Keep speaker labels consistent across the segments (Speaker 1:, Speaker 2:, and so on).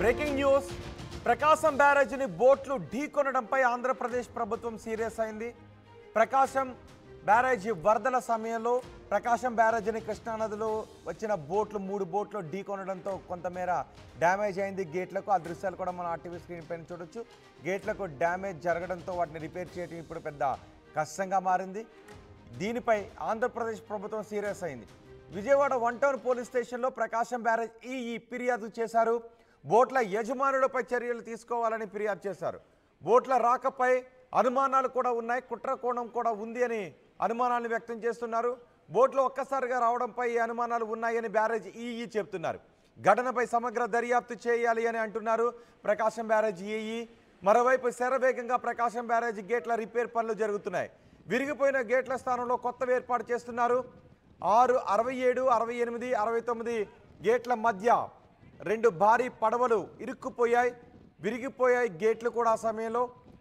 Speaker 1: breaking news ప్రకాశం బ్యారేజీని బోట్లు ఢీకొనడంపై ఆంధ్రప్రదేశ్ ప్రభుత్వం serious అయింది ప్రకాశం బ్యారేజీ వరదల సమయంలో ప్రకాశం బ్యారేజీని కృష్ణానదిలో వచ్చిన బోట్లు మూడు బోట్లు ఢీకొనడంతో కొంతమేర డ్యామేజ్ అయింది గేట్లకు ఆ దృశ్యాలు కూడా మనం ఆర్టీవీ స్క్రీన్ పైన చూడొచ్చు గేట్లకు డ్యామేజ్ జరగడంతో వాటిని రిపేర్ చేయడం ఇప్పుడు పెద్ద కష్టంగా మారింది దీనిపై ఆంధ్రప్రదేశ్ ప్రభుత్వం సీరియస్ అయింది విజయవాడ వన్ టౌన్ పోలీస్ స్టేషన్లో ప్రకాశం బ్యారేజ్ ఈ ఈ ఫిర్యాదు చేశారు బోట్ల యజమానులపై చర్యలు తీసుకోవాలని ఫిర్యాదు చేశారు బోట్ల రాకపై అనుమానాలు కూడా ఉన్నాయి కుట్ర కోణం కూడా ఉంది అని అనుమానాన్ని వ్యక్తం చేస్తున్నారు బోట్లు ఒక్కసారిగా రావడంపై ఈ అనుమానాలు ఉన్నాయని బ్యారేజ్ ఈఈ చెప్తున్నారు ఘటనపై సమగ్ర దర్యాప్తు చేయాలి అని అంటున్నారు ప్రకాశం బ్యారేజ్ ఈఈ మరోవైపు శరవేగంగా ప్రకాశం బ్యారేజ్ గేట్ల రిపేర్ పనులు జరుగుతున్నాయి విరిగిపోయిన గేట్ల స్థానంలో కొత్తవి ఏర్పాటు చేస్తున్నారు ఆరు అరవై ఏడు అరవై ఎనిమిది అరవై తొమ్మిది గేట్ల మధ్య రెండు భారీ పడవలు ఇరుక్కుపోయాయి విరిగిపోయాయి గేట్లు కూడా ఆ సమయంలో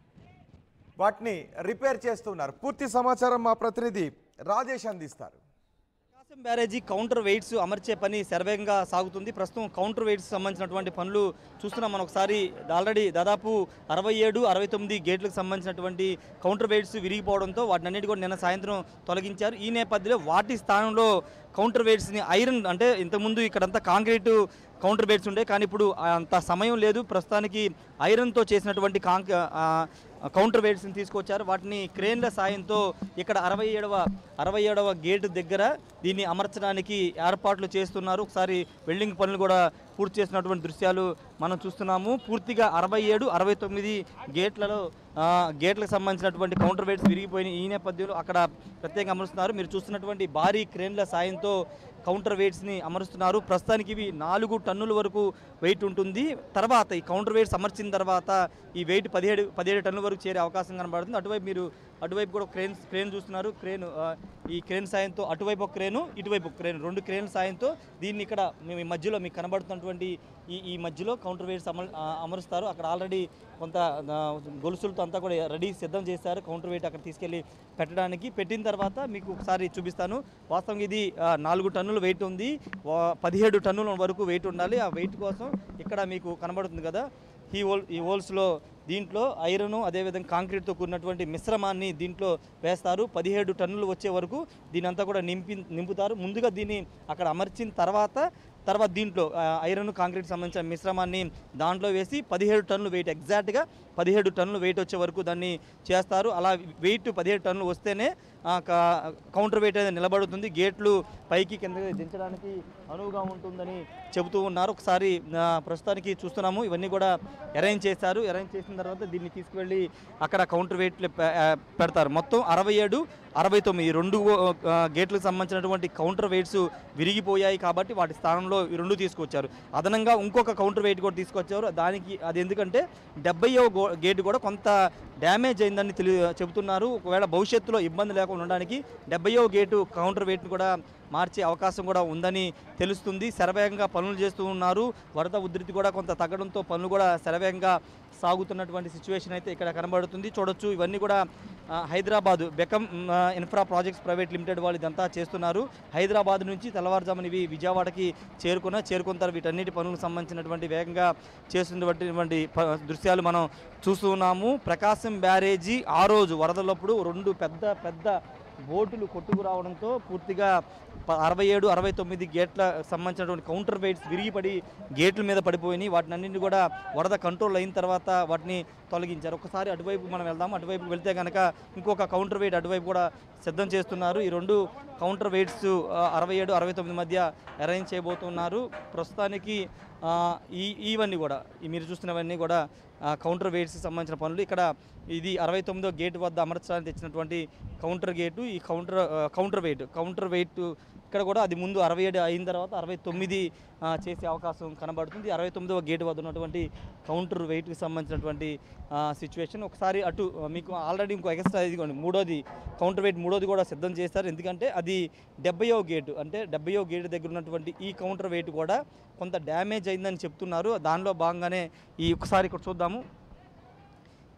Speaker 1: వాటిని రిపేర్ చేస్తున్నారు పూర్తి సమాచారం మా ప్రతినిధి రాజేష్ అందిస్తారు
Speaker 2: ప్రకాశం బ్యారేజీ కౌంటర్ వెయిట్స్ అమర్చే పని శరవేగంగా సాగుతుంది ప్రస్తుతం కౌంటర్ వెయిట్స్ సంబంధించినటువంటి పనులు చూస్తున్నాం మనం ఒకసారి ఆల్రెడీ దాదాపు అరవై ఏడు అరవై తొమ్మిది గేట్లకు సంబంధించినటువంటి కౌంటర్ వెయిట్స్ విరిగిపోవడంతో వాటిని అన్నిటి కూడా నిన్న సాయంత్రం తొలగించారు ఈ నేపథ్యంలో వాటి స్థానంలో కౌంటర్ వెయిట్స్ని ఐరన్ అంటే ఇంతకుముందు ఇక్కడంతా కాంక్రీట్ కౌంటర్ వెయిట్స్ ఉండే కానీ ఇప్పుడు అంత సమయం లేదు ప్రస్తుతానికి ఐరన్తో చేసినటువంటి కాంక్ ఆ, కౌంటర్ వెయిట్స్ని తీసుకొచ్చారు వాటిని క్రేన్ల సాయంతో ఇక్కడ అరవై ఏడవ అరవై ఏడవ గేటు దగ్గర దీన్ని అమర్చడానికి ఏర్పాట్లు చేస్తున్నారు ఒకసారి వెల్డింగ్ పనులు కూడా పూర్తి చేసినటువంటి దృశ్యాలు మనం చూస్తున్నాము పూర్తిగా అరవై ఏడు అరవై తొమ్మిది గేట్లలో ఆ, గేట్లకు సంబంధించినటువంటి కౌంటర్ వెయిట్స్ విరిగిపోయిన ఈ నేపథ్యంలో అక్కడ ప్రత్యేకంగా అమరుస్తున్నారు మీరు చూస్తున్నటువంటి భారీ క్రేన్ల సాయంతో కౌంటర్ వెయిట్స్ని అమరుస్తున్నారు ప్రస్తుతానికి ఇవి నాలుగు టన్నుల వరకు వెయిట్ ఉంటుంది తర్వాత ఈ కౌంటర్ వెయిట్స్ అమర్చిన తర్వాత ఈ వెయిట్ పదిహేడు పదిహేడు టన్నుల వరకు చేరే అవకాశం కనబడుతుంది అటువైపు మీరు అటువైపు కూడా క్రేన్ క్రేన్ చూస్తున్నారు క్రేన్ ఆ, ఈ క్రేన్ సాయంతో అటువైపు ఒక క్రేను ఇటువైపు ఒక క్రేన్ రెండు క్రేన్ సాయంతో దీన్ని ఇక్కడ మేము ఈ మధ్యలో మీకు కనబడుతున్నటువంటి ఈ ఈ మధ్యలో కౌంటర్ వెయిట్స్ అమలు ఆ, అమరుస్తారు అక్కడ ఆల్రెడీ కొంత ఆ, గొలుసులతో అంతా కూడా రెడీ సిద్ధం చేశారు కౌంటర్ వెయిట్ అక్కడ తీసుకెళ్ళి పెట్టడానికి పెట్టిన తర్వాత మీకు ఒకసారి చూపిస్తాను వాస్తవంగా ఇది ఆ, నాలుగు టన్నుల వెయిట్ ఉంది వా- పదిహేడు టన్నుల వరకు వెయిట్ ఉండాలి ఆ వెయిట్ కోసం ఇక్కడ మీకు కనబడుతుంది కదా ఈ హోల్ ఈ హోల్స్లో దీంట్లో ఐరన్ అదేవిధంగా కాంక్రీట్తో కూడినటువంటి మిశ్రమాన్ని దీంట్లో వేస్తారు పదిహేడు టన్నులు వచ్చే వరకు దీని అంతా కూడా నింపి నింపుతారు ముందుగా దీన్ని అక్కడ అమర్చిన తర్వాత తర్వాత దీంట్లో ఆ, ఐరన్ కాంక్రీట్ సంబంధించిన మిశ్రమాన్ని దాంట్లో వేసి పదిహేడు టన్నులు వెయిట్ ఎగ్జాక్ట్గా పదిహేడు టన్నులు వెయిట్ వచ్చే వరకు దాన్ని చేస్తారు అలా వెయిట్ పదిహేడు టన్నులు వస్తేనే ఆ, క- కౌంటర్ వెయిట్ అనేది నిలబడుతుంది గేట్లు పైకి కిందకి దించడానికి అనువుగా ఉంటుందని చెబుతూ ఉన్నారు ఒకసారి ఆ, ప్రస్తుతానికి చూస్తున్నాము ఇవన్నీ కూడా అరేంజ్ చేశారు అరేంజ్ చేసిన తర్వాత దీన్ని తీసుకువెళ్ళి అక్కడ కౌంటర్ వెయిట్లు పె- ఆ, పెడతారు మొత్తం అరవై ఏడు అరవై తొమ్మిది ఈ రెండు ఆ, గేట్లకు సంబంధించినటువంటి కౌంటర్ వెయిట్స్ విరిగిపోయాయి కాబట్టి వాటి స్థానంలో ఈ రెండు తీసుకొచ్చారు అదనంగా ఇంకొక కౌంటర్ వెయిట్ కూడా తీసుకొచ్చారు దానికి అది ఎందుకంటే డెబ్బైవ గేట్ కూడా కొంత డ్యామేజ్ అయిందని తెలి చెబుతున్నారు ఒకవేళ భవిష్యత్తులో ఇబ్బంది లేకుండా ఉండడానికి డెబ్బైవ గేటు కౌంటర్ వెయిట్ని కూడా మార్చే అవకాశం కూడా ఉందని తెలుస్తుంది శరవేగంగా పనులు చేస్తూ ఉన్నారు వరద ఉధృతి కూడా కొంత తగ్గడంతో పనులు కూడా శరవేగంగా సాగుతున్నటువంటి సిచ్యువేషన్ అయితే ఇక్కడ కనబడుతుంది చూడొచ్చు ఇవన్నీ కూడా ఆ, హైదరాబాద్ బెకం మ్, ఆ, ఇన్ఫ్రా ప్రాజెక్ట్స్ ప్రైవేట్ లిమిటెడ్ వాళ్ళు ఇదంతా చేస్తున్నారు హైదరాబాద్ నుంచి తెల్లవారుజామున ఇవి విజయవాడకి చేరుకున్న చేరుకుంటారు వీటన్నిటి పనులకు సంబంధించినటువంటి వేగంగా చేస్తున్నటువంటి ప- దృశ్యాలు మనం చూస్తూ ఉన్నాము ప్రకాశం బ్యారేజీ ఆ రోజు వరదలప్పుడు రెండు పెద్ద పెద్ద బోటులు కొట్టుకు రావడంతో పూర్తిగా ప- అరవై ఏడు అరవై తొమ్మిది గేట్ల సంబంధించినటువంటి కౌంటర్ వెయిట్స్ విరిగిపడి గేట్ల మీద పడిపోయినాయి వాటిని అన్నింటినీ కూడా వరద కంట్రోల్ అయిన తర్వాత వాటిని తొలగించారు ఒకసారి అటువైపు మనం వెళ్దాం అటువైపు వెళ్తే కనుక ఇంకొక కౌంటర్ వెయిట్ అటువైపు కూడా సిద్ధం చేస్తున్నారు ఈ రెండు కౌంటర్ వెయిట్స్ అరవై ఏడు అరవై తొమ్మిది మధ్య అరేంజ్ చేయబోతున్నారు ప్రస్తుతానికి ఆ, ఈ ఇవన్నీ కూడా ఈ మీరు చూస్తున్నవన్నీ కూడా ఆ, కౌంటర్ వెయిట్స్కి సంబంధించిన పనులు ఇక్కడ ఇది అరవై తొమ్మిదో గేట్ వద్ద అమర్చడానికి తెచ్చినటువంటి కౌంటర్ గేటు ఈ కౌంటర్ ఆ, కౌంటర్ వెయిట్ కౌంటర్ వెయిట్ ఇక్కడ కూడా అది ముందు అరవై ఏడు అయిన తర్వాత అరవై తొమ్మిది ఆ, చేసే అవకాశం కనబడుతుంది అరవై తొమ్మిదవ గేట్ వద్ద ఉన్నటువంటి కౌంటర్ వెయిట్కి సంబంధించినటువంటి సిచ్యువేషన్ ఒకసారి అటు ఆ, మీకు ఆల్రెడీ ఇంకో ఎక్స్ట్రా ఇదిగోండి మూడోది కౌంటర్ వెయిట్ మూడోది కూడా సిద్ధం చేస్తారు ఎందుకంటే అది డెబ్బయో గేటు అంటే డెబ్బయో గేట్ దగ్గర ఉన్నటువంటి ఈ కౌంటర్ వెయిట్ కూడా కొంత డ్యామేజ్ అయిందని చెప్తున్నారు దానిలో భాగంగానే ఈ ఒకసారి ఇక్కడ చూద్దాము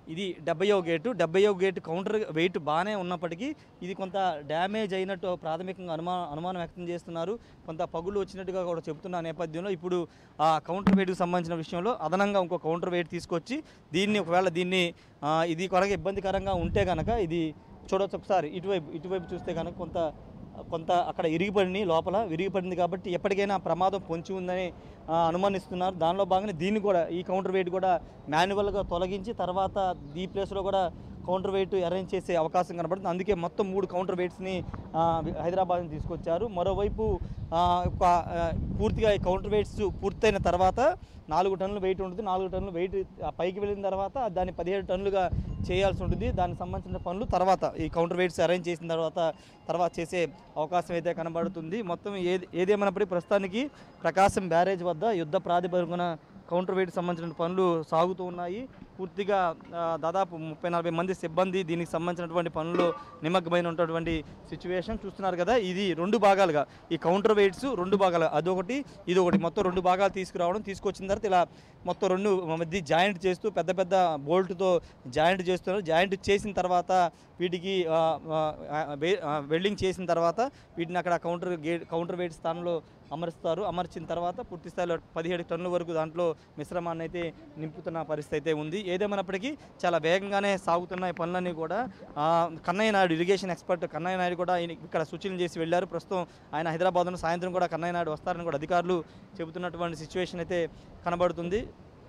Speaker 2: ఇది డెబ్బయో గేటు డెబ్బయో గేటు కౌంటర్ వెయిట్ బాగానే ఉన్నప్పటికీ ఇది కొంత డ్యామేజ్ అయినట్టు ప్రాథమికంగా అనుమానం అనుమానం వ్యక్తం చేస్తున్నారు కొంత పగులు వచ్చినట్టుగా కూడా చెబుతున్న నేపథ్యంలో ఇప్పుడు ఆ కౌంటర్ వెయిట్కి సంబంధించిన విషయంలో అదనంగా ఇంకో కౌంటర్ వెయిట్ తీసుకొచ్చి దీన్ని ఒకవేళ దీన్ని ఆ, ఇది కొరగా ఇబ్బందికరంగా ఉంటే కనుక ఇది చూడొచ్చు ఒకసారి ఇటువైపు ఇటువైపు చూస్తే కనుక కొంత కొంత అక్కడ ఇరిగిపడింది లోపల విరిగిపడింది కాబట్టి ఎప్పటికైనా ప్రమాదం పొంచి ఉందని ఆ, అనుమానిస్తున్నారు దానిలో భాగంగా దీన్ని కూడా ఈ కౌంటర్ వెయిట్ కూడా మాన్యువల్గా తొలగించి తర్వాత ఈ ప్లేస్లో కూడా కౌంటర్ వెయిట్ అరేంజ్ చేసే అవకాశం కనబడుతుంది అందుకే మొత్తం మూడు కౌంటర్ వెయిట్స్ని హైదరాబాద్ నుంచి తీసుకొచ్చారు మరోవైపు ఆ, ఒక ఆ, పూర్తిగా ఈ కౌంటర్ వెయిట్స్ పూర్తయిన తర్వాత నాలుగు టన్నులు వెయిట్ ఉంటుంది నాలుగు టన్నులు వెయిట్ ఆ పైకి వెళ్ళిన తర్వాత దాన్ని పదిహేడు టన్నులుగా చేయాల్సి ఉంటుంది దానికి సంబంధించిన పనులు తర్వాత ఈ కౌంటర్ వెయిట్స్ అరేంజ్ చేసిన తర్వాత తర్వాత చేసే అవకాశం అయితే కనబడుతుంది మొత్తం ఏది ఏదేమైనప్పటికీ ప్రస్తుతానికి ప్రకాశం బ్యారేజ్ వద్ద యుద్ధ ప్రాతిపదికన కౌంటర్ వెయిట్ సంబంధించిన పనులు సాగుతూ ఉన్నాయి పూర్తిగా ఆ, దాదాపు ముప్పై నలభై మంది సిబ్బంది దీనికి సంబంధించినటువంటి పనుల్లో నిమగ్నమైన ఉన్నటువంటి సిచ్యువేషన్ చూస్తున్నారు కదా ఇది రెండు భాగాలుగా ఈ కౌంటర్ వెయిట్స్ రెండు భాగాలు అదొకటి ఇది ఒకటి మొత్తం రెండు భాగాలు తీసుకురావడం తీసుకొచ్చిన తర్వాత ఇలా మొత్తం రెండు మధ్య జాయింట్ చేస్తూ పెద్ద పెద్ద బోల్ట్తో జాయింట్ చేస్తున్నారు జాయింట్ చేసిన తర్వాత వీటికి ఆ, ఆ, వే- ఆ, వెల్డింగ్ చేసిన తర్వాత వీటిని అక్కడ కౌంటర్ గేట్ కౌంటర్ వెయిట్ స్థానంలో అమరుస్తారు అమర్చిన తర్వాత పూర్తి స్థాయిలో పదిహేడు టన్నుల వరకు దాంట్లో మిశ్రమాన్ని అయితే నింపుతున్న పరిస్థితి అయితే ఉంది ఏదేమైనప్పటికీ చాలా వేగంగానే సాగుతున్న ఈ పనులన్నీ కూడా ఆ, కన్నయ్య నాయుడు ఇరిగేషన్ ఎక్స్పర్ట్ కన్నయ్య నాయుడు కూడా ఈయన ఇక్కడ సూచనలు చేసి వెళ్ళారు ప్రస్తుతం ఆయన హైదరాబాద్లో సాయంత్రం కూడా కన్నయ్య నాయుడు వస్తారని కూడా అధికారులు చెబుతున్నటువంటి సిచ్యువేషన్ అయితే కనబడుతుంది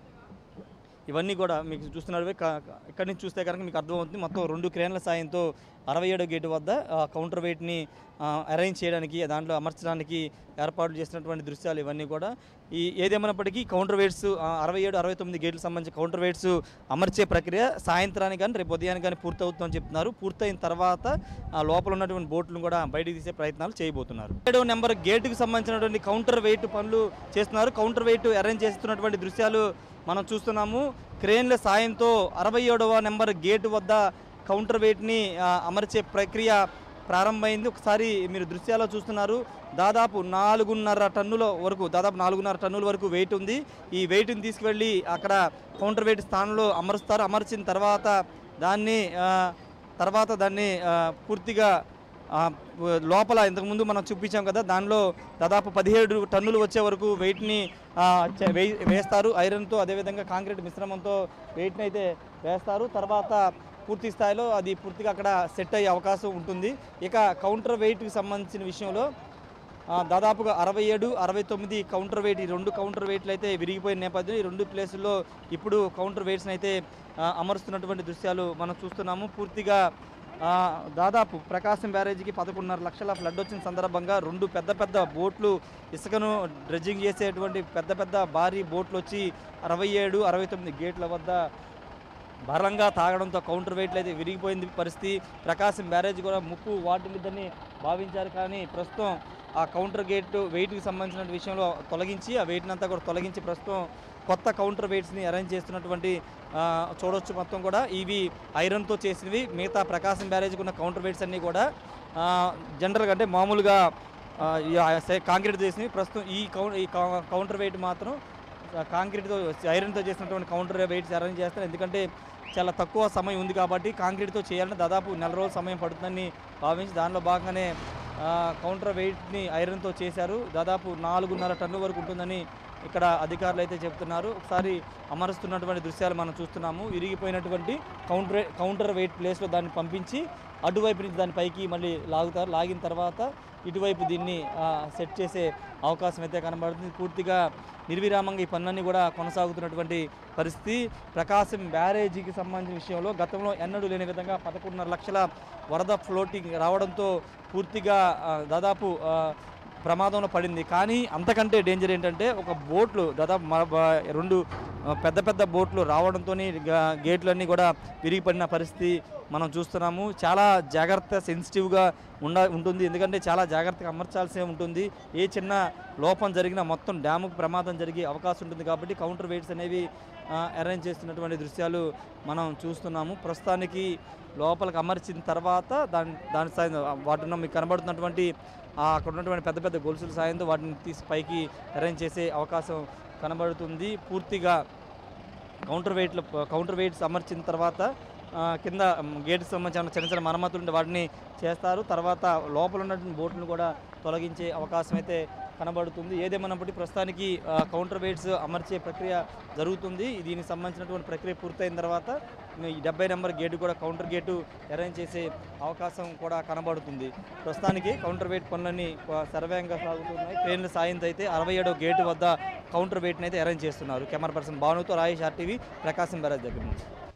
Speaker 2: ఇవన్నీ కూడా మీకు చూస్తున్నారు ఇక్కడి నుంచి చూస్తే కనుక మీకు అర్థమవుతుంది మొత్తం రెండు క్రేన్ల సాయంతో అరవై ఏడో గేటు వద్ద ఆ, కౌంటర్ వెయిట్ని ఆ, అరేంజ్ చేయడానికి దాంట్లో అమర్చడానికి ఏర్పాట్లు చేసినటువంటి దృశ్యాలు ఇవన్నీ కూడా ఈ ఏదేమైనప్పటికీ కౌంటర్ వెయిట్స్ ఆ, అరవై ఏడు అరవై తొమ్మిది గేట్లకు సంబంధించి కౌంటర్ వెయిట్స్ అమర్చే ప్రక్రియ సాయంత్రానికి కానీ రేపు ఉదయానికి కానీ పూర్తవుతుందని చెప్తున్నారు పూర్తయిన తర్వాత ఆ లోపల ఉన్నటువంటి బోట్లను కూడా బయటికి తీసే ప్రయత్నాలు చేయబోతున్నారు ఏడవ నెంబర్ గేటుకు సంబంధించినటువంటి కౌంటర్ వెయిట్ పనులు చేస్తున్నారు కౌంటర్ వెయిట్ అరేంజ్ చేస్తున్నటువంటి దృశ్యాలు మనం చూస్తున్నాము క్రేన్ల సాయంతో అరవై ఏడవ నెంబర్ గేటు వద్ద కౌంటర్ వెయిట్ని ఆ, అమర్చే ప్రక్రియ ప్రారంభమైంది ఒకసారి మీరు దృశ్యాల్లో చూస్తున్నారు దాదాపు నాలుగున్నర టన్నుల వరకు దాదాపు నాలుగున్నర టన్నుల వరకు వెయిట్ ఉంది ఈ వెయిట్ని తీసుకువెళ్ళి అక్కడ కౌంటర్ వెయిట్ స్థానంలో అమరుస్తారు అమర్చిన తర్వాత దాన్ని ఆ, తర్వాత దాన్ని ఆ, పూర్తిగా ఆ, లోపల ఇంతకుముందు మనం చూపించాం కదా దానిలో దాదాపు పదిహేడు టన్నులు వచ్చే వరకు వెయిట్ని ఆ, చే- వేయి- వేస్తారు ఐరన్తో అదేవిధంగా కాంక్రీట్ మిశ్రమంతో వెయిట్ని అయితే వేస్తారు తర్వాత పూర్తి స్థాయిలో అది పూర్తిగా అక్కడ సెట్ అయ్యే అవకాశం ఉంటుంది ఇక కౌంటర్ వెయిట్కి సంబంధించిన విషయంలో ఆ, దాదాపుగా అరవై ఏడు అరవై తొమ్మిది కౌంటర్ వెయిట్ ఈ రెండు కౌంటర్ వెయిట్లు అయితే విరిగిపోయిన నేపథ్యం ఈ రెండు ప్లేసుల్లో ఇప్పుడు కౌంటర్ వెయిట్స్ని అయితే ఆ, అమరుస్తున్నటువంటి దృశ్యాలు మనం చూస్తున్నాము పూర్తిగా ఆ, దాదాపు ప్రకాశం బ్యారేజీకి పదకొండున్నర లక్షల ఫ్లడ్ వచ్చిన సందర్భంగా రెండు పెద్ద పెద్ద బోట్లు ఇసుకను డ్రెడ్జింగ్ చేసేటువంటి పెద్ద పెద్ద భారీ బోట్లు వచ్చి అరవై ఏడు అరవై తొమ్మిది గేట్ల వద్ద బలంగా తాగడంతో కౌంటర్ వెయిట్లు అయితే విరిగిపోయింది పరిస్థితి ప్రకాశం బ్యారేజ్ కూడా ముప్పు వాటిల్లిద్దని భావించారు కానీ ప్రస్తుతం ఆ కౌంటర్ గేట్ వెయిట్కి సంబంధించిన విషయంలో తొలగించి ఆ వెయిట్ని అంతా కూడా తొలగించి ప్రస్తుతం కొత్త కౌంటర్ వెయిట్స్ని అరేంజ్ చేస్తున్నటువంటి ఆ, చూడొచ్చు మొత్తం కూడా ఇవి ఐరన్తో చేసినవి మిగతా ప్రకాశం బ్యారేజ్కి ఉన్న కౌంటర్ వెయిట్స్ అన్నీ కూడా ఆ, జనరల్గా అంటే మామూలుగా ఆ, ఈ ఆ సే- కాంక్రీట్ చేసినవి ప్రస్తుతం ఈ కౌ ఈ కౌ- కౌంటర్ వెయిట్ మాత్రం ఆ, కాంక్రీట్తో ఐరన్తో చేసినటువంటి కౌంటర్ వెయిట్స్ అరేంజ్ చేస్తారు ఎందుకంటే చాలా తక్కువ సమయం ఉంది కాబట్టి కాంక్రీట్తో చేయాలంటే దాదాపు నెల రోజుల సమయం పడుతుందని భావించి దానిలో భాగంగానే ఆ, కౌంటర్ వెయిట్ని ఐరన్తో చేశారు దాదాపు నాలుగున్నర టన్ను వరకు ఉంటుందని ఇక్కడ అధికారులు అయితే చెప్తున్నారు ఒకసారి అమరుస్తున్నటువంటి దృశ్యాలు మనం చూస్తున్నాము విరిగిపోయినటువంటి కౌంటర్ కౌంటర్ వెయిట్ ప్లేస్లో దాన్ని పంపించి అటువైపు నుంచి దాని పైకి మళ్ళీ లాగుతారు లాగిన తర్వాత ఇటువైపు దీన్ని ఆ, సెట్ చేసే అవకాశం అయితే కనబడుతుంది పూర్తిగా నిర్విరామంగా ఈ పనులన్నీ కూడా కొనసాగుతున్నటువంటి పరిస్థితి ప్రకాశం బ్యారేజీకి సంబంధించిన విషయంలో గతంలో ఎన్నడూ లేని విధంగా పదకొండున్నర లక్షల వరద ఫ్లోటింగ్ రావడంతో పూర్తిగా ఆ, దాదాపు ఆ, ప్రమాదంలో పడింది కానీ అంతకంటే డేంజర్ ఏంటంటే ఒక బోట్లు దాదాపు మ- బ- రెండు ఆ, పెద్ద పెద్ద బోట్లు రావడంతో గేట్లన్నీ కూడా విరిగిపడిన పరిస్థితి మనం చూస్తున్నాము చాలా జాగ్రత్త సెన్సిటివ్గా ఉండ ఉంటుంది ఎందుకంటే చాలా జాగ్రత్తగా అమర్చాల్సి ఉంటుంది ఏ చిన్న లోపం జరిగినా మొత్తం డ్యాముకు ప్రమాదం జరిగే అవకాశం ఉంటుంది కాబట్టి కౌంటర్ వెయిట్స్ అనేవి అరేంజ్ చేస్తున్నటువంటి దృశ్యాలు మనం చూస్తున్నాము ప్రస్తుతానికి లోపలికి అమర్చిన తర్వాత దాని దాని సాయం వాటిని మీకు కనబడుతున్నటువంటి ఆ అక్కడ ఉన్నటువంటి పెద్ద పెద్ద గొలుసుల సాయంతో వాటిని తీసి పైకి అరేంజ్ చేసే అవకాశం కనబడుతుంది పూర్తిగా కౌంటర్ వెయిట్లు కౌంటర్ వెయిట్స్ అమర్చిన తర్వాత ఆ, కింద గేట్కి సంబంధించిన చిన్న చిన్న మరమ్మతులు ఉంటే వాటిని చేస్తారు తర్వాత లోపల ఉన్నటువంటి బోట్లను కూడా తొలగించే అవకాశం అయితే కనబడుతుంది ఏదేమన్నప్పటికీ ప్రస్తుతానికి ఆ, కౌంటర్ వెయిట్స్ అమర్చే ప్రక్రియ జరుగుతుంది దీనికి సంబంధించినటువంటి ప్రక్రియ పూర్తయిన తర్వాత ఈ డెబ్బై నెంబర్ గేటు కూడా కౌంటర్ గేటు అరేంజ్ చేసే అవకాశం కూడా కనబడుతుంది ప్రస్తుతానికి కౌంటర్ వెయిట్ పనులన్నీ ఆ, సర్వేంగా సాగుతున్నాయి ట్రైన్ల సాయంతో అయితే అరవై ఏడో గేటు వద్ద కౌంటర్ వెయిట్ని అయితే అరేంజ్ చేస్తున్నారు కెమెరా పర్సన్ భానుతో రాయేష్ ఆర్టీవీ ప్రకాశం బ్యారేజ్ దగ్గర నుంచి